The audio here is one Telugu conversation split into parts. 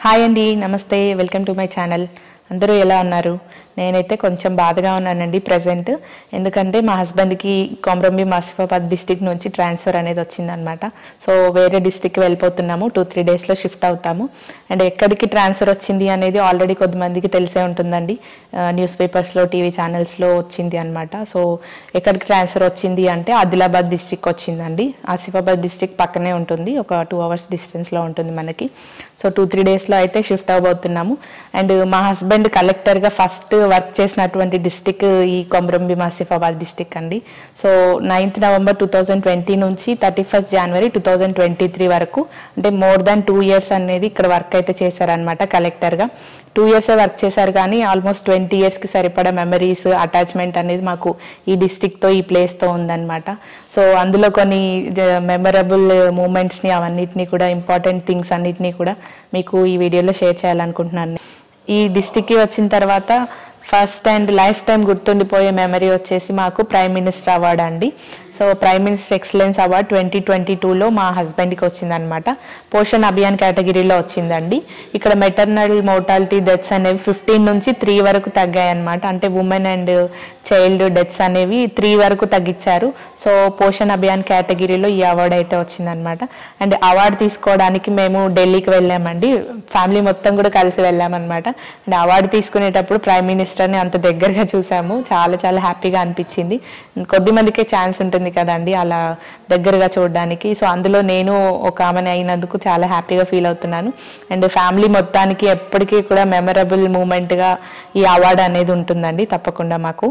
హాయ్ అండి నమస్తే వెల్కమ్ టు మై ఛానల్ అందరూ ఎలా ఉన్నారు నేనైతే కొంచెం బాధగా ఉన్నానండి ప్రజెంట్ ఎందుకంటే మా హస్బెండ్కి కొమరంబి మాసిఫాబాద్ డిస్టిక్ నుంచి ట్రాన్స్ఫర్ అనేది వచ్చిందనమాట సో వేరే డిస్టిక్కి వెళ్ళిపోతున్నాము టూ త్రీ డేస్లో షిఫ్ట్ అవుతాము అండ్ ఎక్కడికి ట్రాన్స్ఫర్ వచ్చింది అనేది ఆల్రెడీ కొద్దిమందికి తెలిసే ఉంటుందండి న్యూస్ పేపర్స్లో టీవీ ఛానల్స్లో వచ్చింది అనమాట సో ఎక్కడికి ట్రాన్స్ఫర్ వచ్చింది అంటే ఆదిలాబాద్ డిస్టిక్ వచ్చిందండి ఆసిఫాబాద్ డిస్టిక్ పక్కనే ఉంటుంది ఒక టూ అవర్స్ డిస్టెన్స్లో ఉంటుంది మనకి సో టూ త్రీ డేస్లో అయితే షిఫ్ట్ అవబోతున్నాము అండ్ మా హస్బెండ్ కలెక్టర్గా ఫస్ట్ వర్క్ చేసినటువంటి డిస్టిక్ ఈ కొమరంబి మాసిఫాబాద్ డిస్టిక్ అండి so ninth November two thousand twenty నుంచి థర్టీ ఫస్ట్ జనవరి టూ థౌజండ్ ట్వంటీ త్రీ వరకు అంటే మోర్ దాన్ టూ ఇయర్స్ అనేది ఇక్కడ వర్క్ అయితే చేశారనమాట కలెక్టర్గా టూ ఇయర్స్ వర్క్ చేశారు కానీ ఆల్మోస్ట్ ట్వంటీ ఇయర్స్కి సరిపడా మెమరీస్ అటాచ్మెంట్ అనేది మాకు ఈ డిస్టిక్తో ఈ ప్లేస్తో ఉందన్నమాట సో అందులో కొన్ని మెమరబుల్ మూమెంట్స్ని అవన్నిటిని కూడా ఇంపార్టెంట్ థింగ్స్ అన్నిటినీ కూడా మీకు ఈ వీడియోలో షేర్ చేయాలనుకుంటున్నాను ఈ డిస్టిక్కి వచ్చిన తర్వాత ఫస్ట్ అండ్ లైఫ్ టైం గుర్తుండిపోయే మెమరీ వచ్చేసి మాకు ప్రైమ్ మినిస్టర్ అవార్డ్ అండి so prime minister excellence award twenty twenty టూలో మా హస్బెండ్కి వచ్చిందనమాట పోషణ్ అభియాన్ కేటగిరీలో వచ్చిందండి ఇక్కడ మెటర్నల్ మోర్టాలిటీ డెత్స్ అనేవి ఫిఫ్టీన్ నుంచి త్రీ వరకు తగ్గాయి అనమాట అంటే ఉమెన్ అండ్ చైల్డ్ డెత్స్ అనేవి త్రీ వరకు తగ్గించారు సో పోషణ్ అభియాన్ కేటగిరీలో ఈ అవార్డు అయితే వచ్చిందనమాట అండ్ అవార్డు తీసుకోవడానికి మేము ఢిల్లీకి వెళ్ళామండి ఫ్యామిలీ మొత్తం కూడా కలిసి వెళ్ళామన్నమాట అండ్ అవార్డు తీసుకునేటప్పుడు ప్రైమ్ మినిస్టర్ని అంత దగ్గరగా చూసాము చాలా చాలా హ్యాపీగా అనిపించింది కొద్ది మందికే ఛాన్స్ ఉంటుంది కదండి అలా దగ్గరగా చూడడానికి సో అందులో నేను ఒక ఆమెని అయినందుకు చాలా హ్యాపీగా ఫీల్ అవుతున్నాను అండ్ ఫ్యామిలీ మొత్తానికి ఎప్పటికీ కూడా మెమరబుల్ మూమెంట్గా ఈ అవార్డు అనేది ఉంటుందండి తప్పకుండా మాకు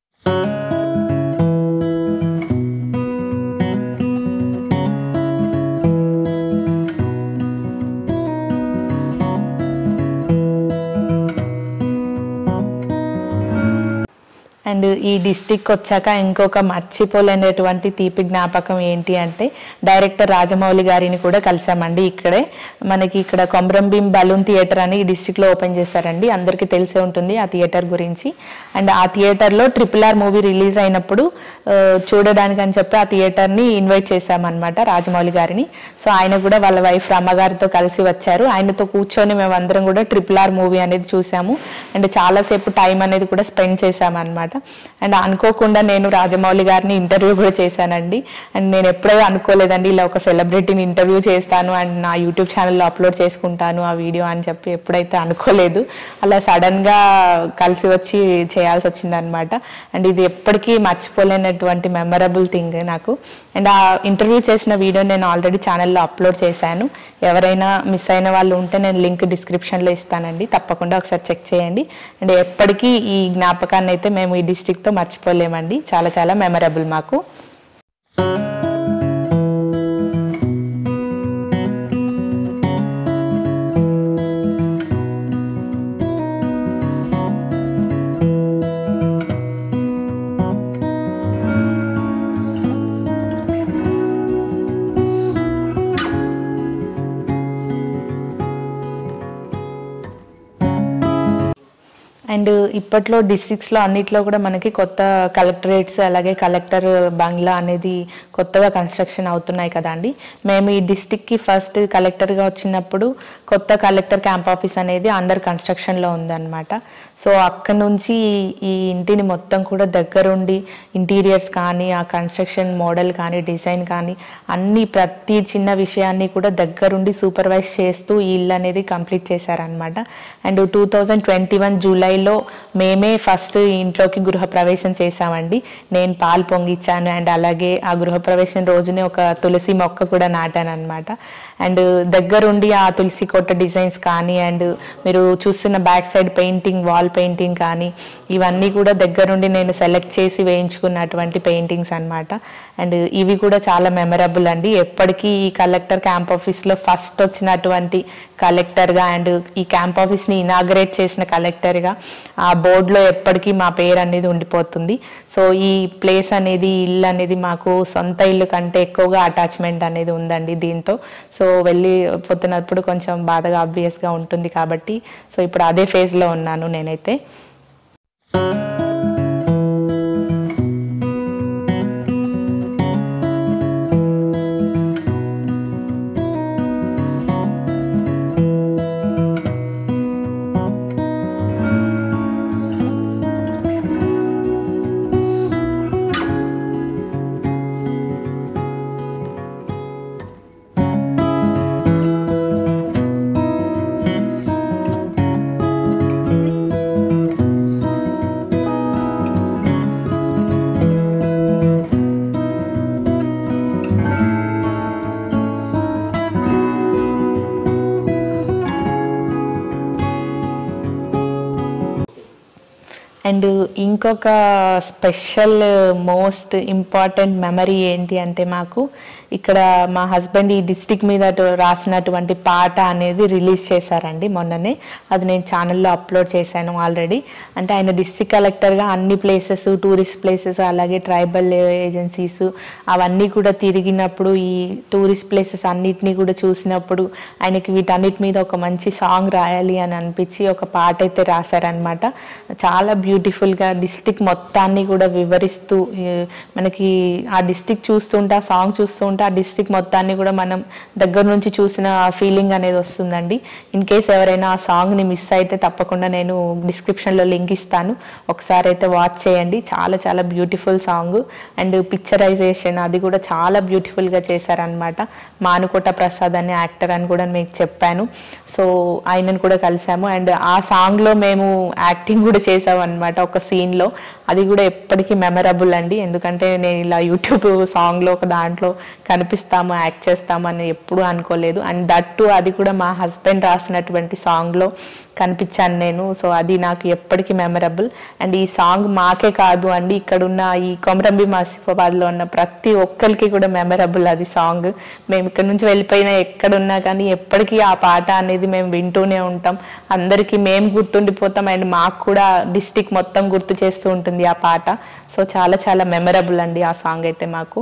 అండ్ ఈ డిస్టిక్ వచ్చాక ఇంకొక మర్చిపోలేనటువంటి తీపి జ్ఞాపకం ఏంటి అంటే డైరెక్టర్ రాజమౌళి గారిని కూడా కలిసామండి ఇక్కడే మనకి ఇక్కడ కొమరంభీం బలూన్ థియేటర్ అని ఈ డిస్టిక్లో ఓపెన్ చేశారండి అందరికీ తెలిసే ఉంటుంది ఆ థియేటర్ గురించి అండ్ ఆ థియేటర్లో ట్రిపుల్ ఆర్ మూవీ రిలీజ్ అయినప్పుడు ఆ, చూడడానికి అని చెప్పి ఆ థియేటర్ని ఇన్వైట్ చేశామన్నమాట రాజమౌళి గారిని సో ఆయన కూడా వాళ్ళ వైఫ్ రమ్మగారితో కలిసి వచ్చారు ఆయనతో కూర్చొని మేము అందరం కూడా ట్రిపుల్ ఆర్ మూవీ అనేది చూసాము అండ్ చాలాసేపు టైం అనేది కూడా స్పెండ్ చేశామన్నమాట అండ్ అనుకోకుండా నేను రాజమౌళి గారిని ఇంటర్వ్యూ కూడా చేశానండి అండ్ నేను ఎప్పుడూ అనుకోలేదండి ఇలా ఒక సెలబ్రిటీని ఇంటర్వ్యూ చేస్తాను అండ్ నా యూట్యూబ్ ఛానల్లో అప్లోడ్ చేసుకుంటాను ఆ వీడియో అని చెప్పి ఎప్పుడైతే అనుకోలేదు అలా సడన్ గా కలిసి వచ్చి చేయాల్సి వచ్చింది అనమాట అండ్ ఇది ఎప్పటికీ మర్చిపోలేనటువంటి మెమరబుల్ థింగ్ నాకు అండ్ ఆ ఇంటర్వ్యూ చేసిన వీడియో నేను ఆల్రెడీ ఛానల్లో అప్లోడ్ చేశాను ఎవరైనా మిస్ అయిన వాళ్ళు ఉంటే నేను లింక్ డిస్క్రిప్షన్లో ఇస్తానండి తప్పకుండా ఒకసారి చెక్ చేయండి అండ్ ఎప్పటికీ ఈ జ్ఞాపకాన్ని అయితే మేము ఈ డిస్టిక్తో మర్చిపోలేమండి చాలా చాలా మెమరబుల్ మాకు అండ్ ఇప్పట్లో డిస్ట్రిక్ట్స్లో అన్నిట్లో కూడా మనకి కొత్త కలెక్టరేట్స్ అలాగే కలెక్టర్ బంగ్లా అనేది కొత్తగా కన్స్ట్రక్షన్ అవుతున్నాయి కదండి మేము ఈ డిస్టిక్కి ఫస్ట్ కలెక్టర్గా వచ్చినప్పుడు కొత్త కలెక్టర్ క్యాంప్ ఆఫీస్ అనేది అండర్ కన్స్ట్రక్షన్లో ఉందన్నమాట సో అక్కడ నుంచి ఈ ఇంటిని మొత్తం కూడా దగ్గరుండి ఇంటీరియర్స్ కానీ ఆ కన్స్ట్రక్షన్ మోడల్ కానీ డిజైన్ కానీ అన్ని ప్రతి చిన్న విషయాన్ని కూడా దగ్గరుండి సూపర్వైజ్ చేస్తూ ఈ ఇల్లు అనేది కంప్లీట్ చేశారనమాట and two thousand twenty one జూలైలో మేమే ఫస్ట్ ఇంట్లోకి గృహప్రవేశం చేశామండి నేను పాలు పొంగిచ్చాను అండ్ అలాగే ఆ గృహప్రవేశం రోజునే ఒక తులసి మొక్క కూడా నాటాను అనమాట అండ్ దగ్గరుండి ఆ తులసి కొట్ట డిజైన్స్ కానీ అండ్ మీరు చూస్తున్న back side painting wall painting కానీ ఇవన్నీ కూడా దగ్గరుండి నేను సెలెక్ట్ చేసి వేయించుకున్నటువంటి పెయింటింగ్స్ అన్నమాట అండ్ ఇవి కూడా చాలా మెమరబుల్ అండి ఎప్పటికీ ఈ కలెక్టర్ క్యాంప్ ఆఫీస్లో ఫస్ట్ వచ్చినటువంటి కలెక్టర్గా అండ్ ఈ క్యాంప్ ఆఫీస్ని ఇనాగరేట్ చేసిన కలెక్టర్గా ఆ బోర్డులో ఎప్పటికీ మా పేరు అనేది ఉండిపోతుంది సో ఈ ప్లేస్ అనేది ఈ ఇల్లు అనేది మాకు సొంత ఇల్లు కంటే ఎక్కువగా అటాచ్మెంట్ అనేది ఉందండి దీంతో సో వెళ్ళి పోతున్నప్పుడు కొంచెం బాధగా ఆబ్వియస్గా ఉంటుంది కాబట్టి సో ఇప్పుడు అదే ఫేజ్లో ఉన్నాను నేనైతే అండ్ ఇంకొక స్పెషల్ మోస్ట్ ఇంపార్టెంట్ మెమరీ ఏంటి అంటే మాకు ఇక్కడ మా హస్బెండ్ ఈ డిస్టిక్ మీద టు- రాసినటువంటి పాట అనేది రిలీజ్ చేశారండి మొన్ననే అది నేను ఛానల్లో అప్లోడ్ చేశాను ఆల్రెడీ అంటే ఆయన డిస్ట్రిక్ట్ కలెక్టర్గా అన్ని ప్లేసెస్ టూరిస్ట్ ప్లేసెస్ అలాగే ట్రైబల్ ఏజెన్సీస్ అవన్నీ కూడా తిరిగినప్పుడు ఈ టూరిస్ట్ ప్లేసెస్ అన్నిటినీ కూడా చూసినప్పుడు ఆయనకి వీటన్నిటి మీద ఒక మంచి సాంగ్ రాయాలి అని అనిపించి ఒక పాట అయితే రాశారనమాట చాలా బ్యూటిఫుల్గా డిస్టిక్ మొత్తాన్ని కూడా వివరిస్తూ ఈ, మనకి ఆ డిస్టిక్ చూస్తుంటే ఆ సాంగ్ చూస్తుంటే ఆ డిస్టిక్ మొత్తాన్ని కూడా మనం దగ్గర నుంచి చూసిన ఫీలింగ్ అనేది వస్తుందండి ఇన్ కేస్ ఎవరైనా ఆ సాంగ్ని మిస్ అయితే తప్పకుండా నేను డిస్క్రిప్షన్లో లింక్ ఇస్తాను ఒకసారి అయితే వాచ్ చేయండి చాలా చాలా బ్యూటిఫుల్ సాంగ్ అండ్ పిక్చరైజేషన్ అది కూడా చాలా బ్యూటిఫుల్గా చేశారనమాట మానుకోట ప్రసాద్ అనే యాక్టర్ అని కూడా మీకు చెప్పాను సో ఆయనను కూడా కలిసాము అండ్ ఆ సాంగ్లో మేము యాక్టింగ్ కూడా చేసాం అనమాట ఒక సీన్లో అది కూడా ఎప్పటికీ మెమరబుల్ అండి ఎందుకంటే నేను ఇలా యూట్యూబ్ సాంగ్లో ఒక దాంట్లో కనిపిస్తాము యాక్ట్ చేస్తాము అని ఎప్పుడూ అనుకోలేదు అండ్ దట్టు అది కూడా మా హస్బెండ్ రాసినటువంటి సాంగ్లో కనిపించాను నేను సో అది నాకు ఎప్పటికీ మెమరబుల్ అండ్ ఈ సాంగ్ మాకే కాదు అండి ఇక్కడున్న ఈ కొమరంబి మాసిఫాబాద్లో ఉన్న ప్రతి ఒక్కరికి కూడా మెమరబుల్ అది సాంగ్ మేము ఇక్కడ నుంచి వెళ్ళిపోయినా ఎక్కడున్నా కానీ ఎప్పటికీ ఆ పాట అనేది మేము వింటూనే ఉంటాం అందరికీ మేము గుర్తుండిపోతాం అండ్ మాకు కూడా డిస్టిక్ మొత్తం గుర్తు చేస్తూ ఉంటుంది ఆ పాట సో చాలా చాలా మెమరబుల్ అండి ఆ సాంగ్ అయితే మాకు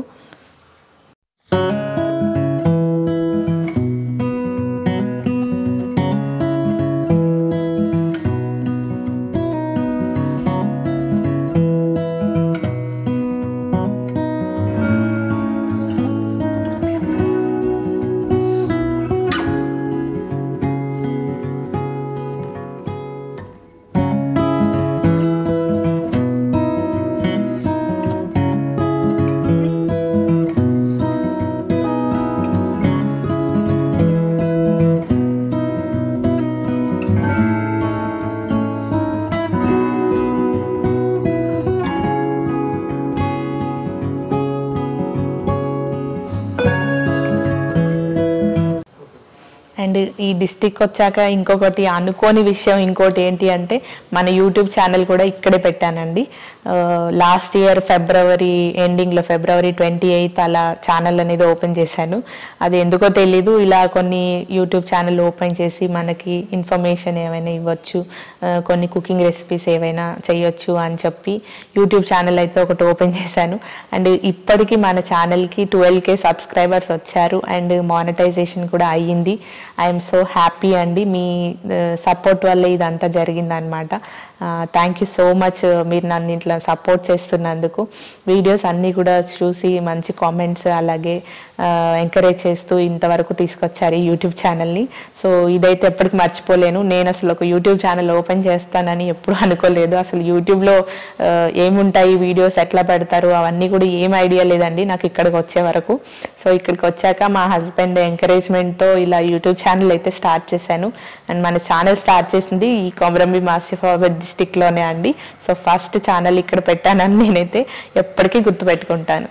అండ్ ఈ డిస్టిక్ వచ్చాక ఇంకొకటి అనుకోని విషయం ఇంకోటి ఏంటి అంటే మన యూట్యూబ్ ఛానల్ కూడా ఇక్కడే పెట్టానండి లాస్ట్ ఇయర్ ఫిబ్రవరి ఎండింగ్లో ఫిబ్రవరి ట్వంటీ ఎయిత్ అలా ఛానల్ అనేది ఓపెన్ చేశాను అది ఎందుకో తెలీదు ఇలా కొన్ని యూట్యూబ్ ఛానల్ ఓపెన్ చేసి మనకి ఇన్ఫర్మేషన్ ఏమైనా ఇవ్వచ్చు ఆ, కొన్ని కుకింగ్ రెసిపీస్ ఏవైనా చేయొచ్చు అని చెప్పి యూట్యూబ్ ఛానల్ అయితే ఒకటి ఓపెన్ చేశాను అండ్ ఇప్పటికీ మన ఛానల్కి ట్వెల్వ్ కే సబ్స్క్రైబర్స్ వచ్చారు అండ్ మానిటైజేషన్ కూడా అయ్యింది ఐఎమ్ సో హ్యాపీ అండి మీ సపోర్ట్ వల్ల ఇదంతా జరిగిందనమాట థ్యాంక్ యూ సో మచ్ మీరు నన్ను ఇట్లా సపోర్ట్ చేస్తున్నందుకు వీడియోస్ అన్నీ కూడా చూసి మంచి కామెంట్స్ అలాగే ఎంకరేజ్ చేస్తూ ఇంతవరకు తీసుకొచ్చారు ఈ యూట్యూబ్ ఛానల్ని సో ఇదైతే ఎప్పటికి మర్చిపోలేను నేను అసలు ఒక యూట్యూబ్ ఛానల్ ఓపెన్ చేస్తానని ఎప్పుడు అనుకోలేదు అసలు యూట్యూబ్లో ఆ, ఏముంటాయి వీడియోస్ ఎట్లా పెడతారు అవన్నీ కూడా ఏం ఐడియా లేదండి నాకు ఇక్కడికి వచ్చే వరకు సో ఇక్కడికి వచ్చాక మా హస్బెండ్ ఎంకరేజ్మెంట్తో ఇలా యూట్యూబ్ ఛానల్ అయితే స్టార్ట్ చేశాను అండ్ మన ఛానల్ స్టార్ట్ చేసింది ఈ కొమరంబి మాసిఫాబాద్ డిస్టిక్లోనే అండి సో ఫస్ట్ ఛానల్ ఇక్కడ పెట్టానని నేనైతే ఎప్పటికీ గుర్తుపెట్టుకుంటాను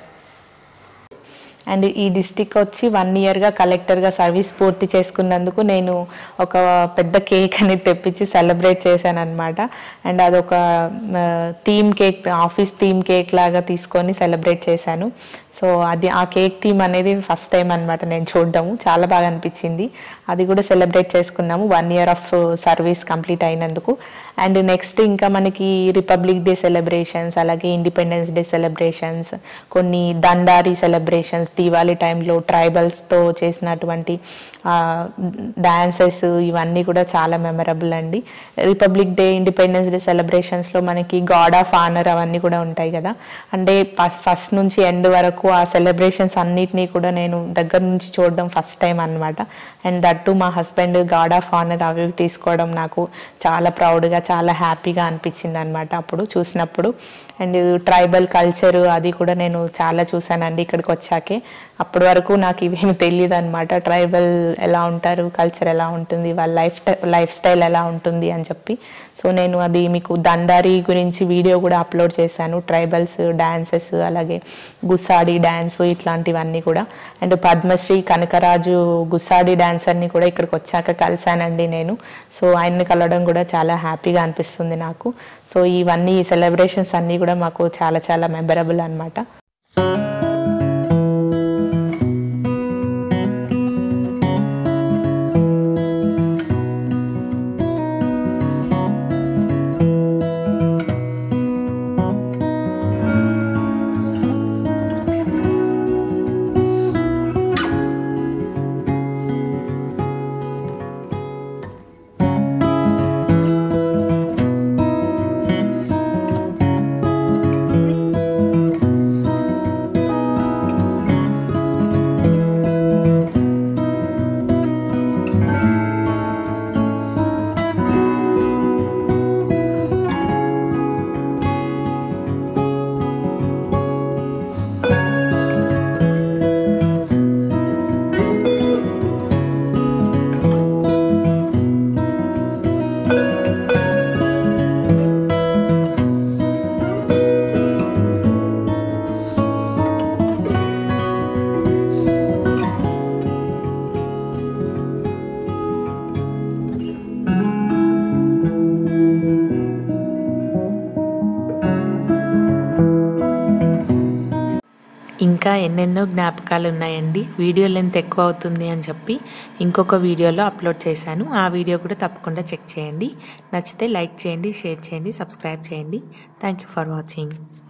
అండ్ ఈ డిస్టిక్ వచ్చి వన్ ఇయర్గా కలెక్టర్గా సర్వీస్ పూర్తి చేసుకున్నందుకు నేను ఒక పెద్ద కేక్ అనేది తెప్పించి సెలబ్రేట్ చేశాను అనమాట అండ్ అదొక theme cake office theme cake లాగా తీసుకొని సెలబ్రేట్ చేశాను సో అది ఆ కేక్ థీమ్ అనేది ఫస్ట్ టైం అనమాట నేను చూడడము చాలా బాగా అనిపించింది అది కూడా సెలబ్రేట్ చేసుకున్నాము one year of service complete అయినందుకు అండ్ నెక్స్ట్ ఇంకా మనకి రిపబ్లిక్ డే సెలబ్రేషన్స్ అలాగే ఇండిపెండెన్స్ డే సెలబ్రేషన్స్ కొన్ని దండారి సెలబ్రేషన్స్ దీవాలి టైంలో ట్రైబల్స్తో చేసినటువంటి డాన్సెస్ ఇవన్నీ కూడా చాలా మెమరబుల్ అండి రిపబ్లిక్ డే ఇండిపెండెన్స్ డే సెలబ్రేషన్స్లో మనకి గాడ్ ఆఫ్ ఆనర్ అవన్నీ కూడా ఉంటాయి కదా అంటే ఫస్ట్ నుంచి ఎండ్ వరకు ఆ సెలబ్రేషన్స్ అన్నిటినీ కూడా నేను దగ్గర నుంచి చూడడం ఫస్ట్ టైం అన్నమాట అండ్ దట్టు మా హస్బెండ్ గాడ్ ఆఫ్ ఆనర్ అవి ఇవి తీసుకోవడం నాకు చాలా ప్రౌడ్గా చాలా హ్యాపీగా అనిపించింది అనమాట అప్పుడు చూసినప్పుడు అండ్ ట్రైబల్ కల్చర్ అది కూడా నేను చాలా చూసానండి ఇక్కడికి వచ్చాకే అప్పటి వరకు నాకు ఇవేమి తెలియదు అనమాట ట్రైబల్ ఎలా ఉంటారు కల్చర్ ఎలా ఉంటుంది వాళ్ళ లైఫ్ లైఫ్ స్టైల్ ఎలా ఉంటుంది అని చెప్పి సో నేను అది మీకు దండారి గురించి వీడియో కూడా అప్లోడ్ చేశాను ట్రైబల్స్ డాన్సెస్ అలాగే గుసాడి డ్యాన్స్ ఇట్లాంటివన్నీ కూడా అండ్ పద్మశ్రీ కనకరాజు గుసాడి డాన్సర్ని కూడా ఇక్కడికి వచ్చాక కలిశానండి నేను సో ఆయన్ని కలవడం కూడా చాలా హ్యాపీగా అనిపిస్తుంది నాకు సో ఇవన్నీ సెలబ్రేషన్స్ అన్నీ కూడా మాకు చాలా చాలా మెమరబుల్ అనమాట ఇంకా ఎన్నెన్నో జ్ఞాపకాలు ఉన్నాయండి వీడియో లెంత్ ఎక్కువ అవుతుంది అని చెప్పి ఇంకొక వీడియోలో అప్లోడ్ చేశాను ఆ వీడియో కూడా తప్పకుండా చెక్ చేయండి నచ్చితే లైక్ చేయండి షేర్ చేయండి సబ్స్క్రైబ్ చేయండి థ్యాంక్ యూ ఫర్ వాచింగ్